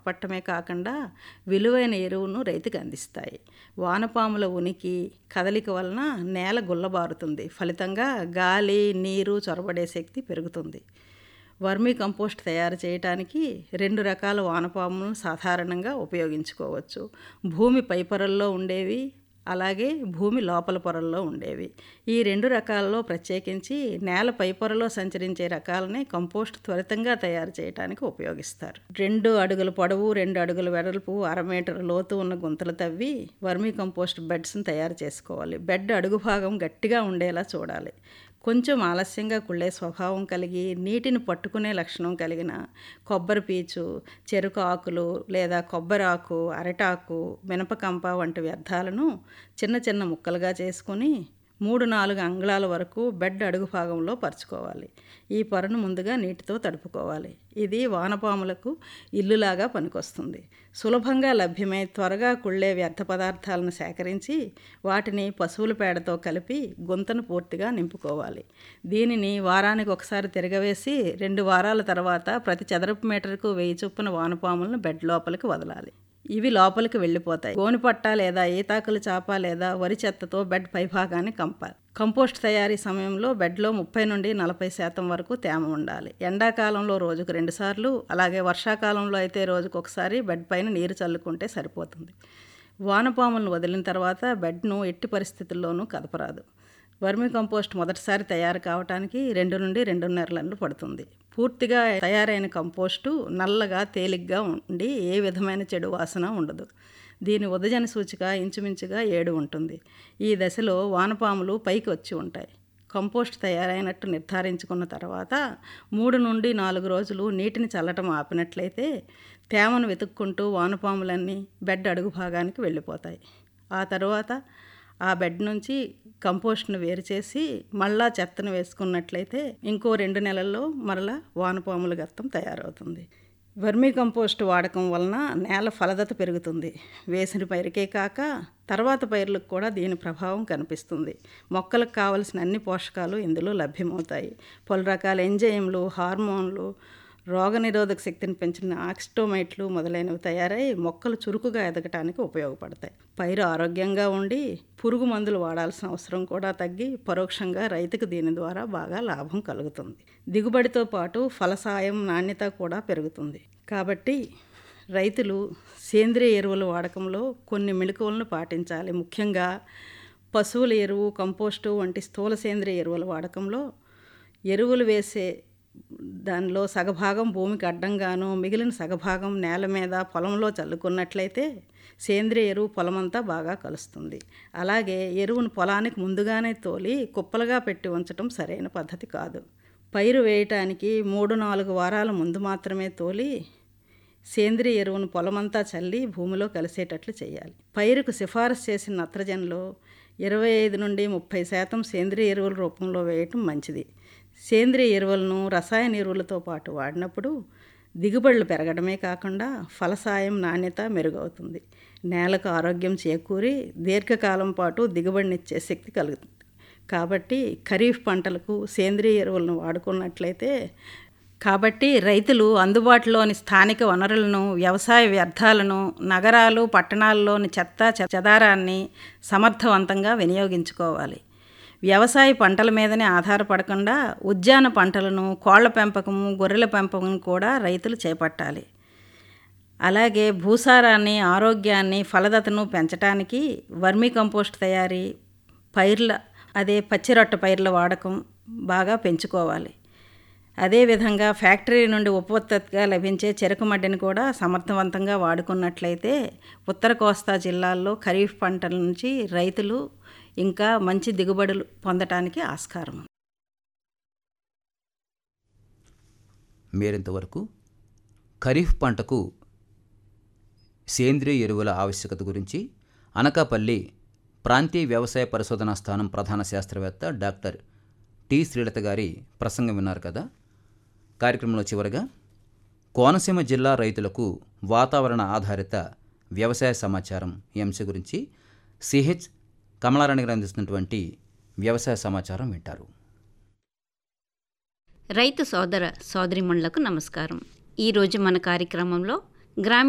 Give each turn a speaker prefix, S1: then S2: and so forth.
S1: కాపాడటమే కాకుండా విలువైన ఎరువును రైతుకు అందిస్తాయి వానపాముల ఉనికి కదలిక వలన నేల గుల్లబారుతుంది ఫలితంగా గాలి నీరు చొరబడే శక్తి పెరుగుతుంది వర్మీ కంపోస్ట్ తయారు చేయడానికి రెండు రకాల వానపాములను సాధారణంగా ఉపయోగించుకోవచ్చు భూమి పై పొరల్లో ఉండేవి అలాగే భూమి లోపల పొరల్లో ఉండేవి ఈ రెండు రకాలలో ప్రత్యేకించి నేల పై పొరలో సంచరించే రకాలనే కంపోస్ట్ త్వరితంగా తయారు చేయడానికి ఉపయోగిస్తారు రెండు అడుగుల పొడవు రెండు అడుగుల వెడల్పు అర మీటర్ లోతు ఉన్న గుంతలు తవ్వి వర్మీ కంపోస్ట్ బెడ్స్ని తయారు చేసుకోవాలి బెడ్ అడుగు భాగం గట్టిగా ఉండేలా చూడాలి కొంచెం ఆలస్యంగా కుళ్ళే స్వభావం కలిగి నీటిని పట్టుకునే లక్షణం కలిగిన కొబ్బరి పీచు చెరుకు ఆకులు లేదా కొబ్బరి ఆకు అరటాకు మినపకంప వంటి వ్యర్థాలను చిన్న చిన్న ముక్కలుగా చేసుకొని మూడు నాలుగు అంగుళాల వరకు బెడ్ అడుగు భాగంలో పరుచుకోవాలి ఈ పొరను ముందుగా నీటితో తడుపుకోవాలి ఇది వానపాములకు ఇల్లులాగా పనికొస్తుంది సులభంగా లభ్యమై త్వరగా కుళ్ళే వ్యర్థ పదార్థాలను సేకరించి వాటిని పశువుల పేడతో కలిపి గుంతను పూర్తిగా నింపుకోవాలి దీనిని వారానికి ఒకసారి తిరగవేసి రెండు వారాల తర్వాత ప్రతి చదరపు మీటర్కు వెయ్యి చొప్పున వానపాములను బెడ్ లోపలికి వదలాలి ఇవి లోపలికి వెళ్ళిపోతాయి గోనిపట్ట లేదా ఈతాకుల చాప లేదా వరి చెత్తతో బెడ్ పైభాగాన్ని కంపాలి కంపోస్ట్ తయారీ సమయంలో బెడ్లో ముప్పై నుండి నలభై శాతం వరకు తేమ ఉండాలి ఎండాకాలంలో రోజుకు రెండుసార్లు అలాగే వర్షాకాలంలో అయితే రోజుకు ఒకసారి బెడ్ పైన నీరు చల్లుకుంటే సరిపోతుంది వానపాములను వదిలిన తర్వాత బెడ్ను ఎట్టి పరిస్థితుల్లోనూ కదపరాదు వర్మి కంపోస్ట్ మొదటిసారి తయారు కావడానికి రెండు నుండి రెండున్నర నెలలు పడుతుంది పూర్తిగా తయారైన కంపోస్టు నల్లగా తేలిగ్గా ఉండి ఏ విధమైన చెడు వాసన ఉండదు దీని ఉదజన సూచిక ఇంచుమించుగా ఏడు ఉంటుంది ఈ దశలో వానపాములు పైకి వచ్చి ఉంటాయి కంపోస్ట్ తయారైనట్టు నిర్ధారించుకున్న తర్వాత మూడు నుండి నాలుగు రోజులు నీటిని చల్లటం ఆపినట్లయితే తేమను వెతుక్కుంటూ వానపాములన్నీ బెడ్ అడుగు భాగానికి వెళ్ళిపోతాయి ఆ తర్వాత ఆ బెడ్ నుంచి కంపోస్ట్ను వేరు చేసి మళ్ళా చెత్తను వేసుకున్నట్లయితే ఇంకో రెండు నెలల్లో మరలా వానపాముల గర్తం తయారవుతుంది వర్మీ కంపోస్ట్ వాడకం వలన నేల ఫలదత పెరుగుతుంది వేసిన పైరుకే కాక తర్వాత పైర్లకు కూడా దీని ప్రభావం కనిపిస్తుంది మొక్కలకు కావలసిన అన్ని పోషకాలు ఇందులో లభ్యమవుతాయి పలు రకాల ఎంజైమ్లు హార్మోన్లు రోగనిరోధక శక్తిని పెంచిన ఆక్సిటోమైట్లు మొదలైనవి తయారై మొక్కలు చురుకుగా ఎదగటానికి ఉపయోగపడతాయి పైరు ఆరోగ్యంగా ఉండి పురుగు మందులు వాడాల్సిన అవసరం కూడా తగ్గి పరోక్షంగా రైతుకు దీని ద్వారా బాగా లాభం కలుగుతుంది దిగుబడితో పాటు ఫలసాయం నాణ్యత కూడా పెరుగుతుంది కాబట్టి రైతులు సేంద్రియ ఎరువుల వాడకంలో కొన్ని మెళుకువలను పాటించాలి ముఖ్యంగా పశువుల ఎరువు కంపోస్టు వంటి స్థూల సేంద్రియ ఎరువుల వాడకంలో ఎరువులు వేసే దానిలో సగభాగం భూమికి అడ్డంగాను మిగిలిన సగభాగం నేల మీద పొలంలో చల్లుకున్నట్లయితే సేంద్రియ ఎరువు పొలమంతా బాగా కలుస్తుంది అలాగే ఎరువును పొలానికి ముందుగానే తోలి కుప్పలుగా పెట్టి ఉంచడం సరైన పద్ధతి కాదు పైరు వేయటానికి మూడు నాలుగు వారాల ముందు మాత్రమే తోలి సేంద్రియ ఎరువును పొలమంతా చల్లి భూమిలో కలిసేటట్లు చేయాలి పైరుకు సిఫారసు చేసిన నత్రజనిలో ఇరవై ఐదు నుండి ముప్పై శాతం సేంద్రియ ఎరువుల రూపంలో వేయటం మంచిది సేంద్రియ ఎరువులను రసాయన ఎరువులతో పాటు వాడినప్పుడు దిగుబడులు పెరగడమే కాకుండా ఫలసాయం నాణ్యత మెరుగవుతుంది నేలకు ఆరోగ్యం చేకూరి దీర్ఘకాలం పాటు దిగుబడినిచ్చే శక్తి కలుగుతుంది కాబట్టి ఖరీఫ్ పంటలకు సేంద్రియ ఎరువులను వాడుకున్నట్లయితే కాబట్టి రైతులు అందుబాటులోని స్థానిక వనరులను వ్యవసాయ వ్యర్థాలను నగరాలు పట్టణాల్లోని చెత్త చెదారాన్ని సమర్థవంతంగా వినియోగించుకోవాలి వ్యవసాయ పంటల మీదనే ఆధారపడకుండా ఉద్యాన పంటలను కోళ్ల పెంపకము గొర్రెల పెంపకం కూడా రైతులు చేపట్టాలి అలాగే భూసారాన్ని ఆరోగ్యాన్ని ఫలదతను పెంచడానికి వర్మీ కంపోస్ట్ తయారీ పైర్ల అదే పచ్చిరొట్ట పైర్ల వాడకం బాగా పెంచుకోవాలి అదేవిధంగా ఫ్యాక్టరీ నుండి ఉపోత్పత్తిగా లభించే చెరుకు మడ్డిని కూడా సమర్థవంతంగా వాడుకున్నట్లయితే ఉత్తర కోస్తా జిల్లాల్లో ఖరీఫ్ పంటల నుంచి రైతులు ఇంకా మంచి దిగుబడులు పొందటానికి ఆస్కారం
S2: మీరింతవరకు ఖరీఫ్ పంటకు సేంద్రియ ఎరువుల ఆవశ్యకత గురించి అనకాపల్లి ప్రాంతీయ వ్యవసాయ పరిశోధనా స్థానం ప్రధాన శాస్త్రవేత్త డాక్టర్ టి శ్రీలత గారి ప్రసంగం విన్నారు కదా కార్యక్రమంలో చివరగా కోనసీమ జిల్లా రైతులకు వాతావరణ ఆధారిత వ్యవసాయ సమాచారం ఈ అంశం గురించి సిహెచ్ కమలారాణి గారు అందిస్తున్నటువంటి వ్యవసాయ సమాచారం వింటారు
S3: రైతు సోదర సోదరిమణులకు నమస్కారం ఈరోజు మన కార్యక్రమంలో గ్రామీణ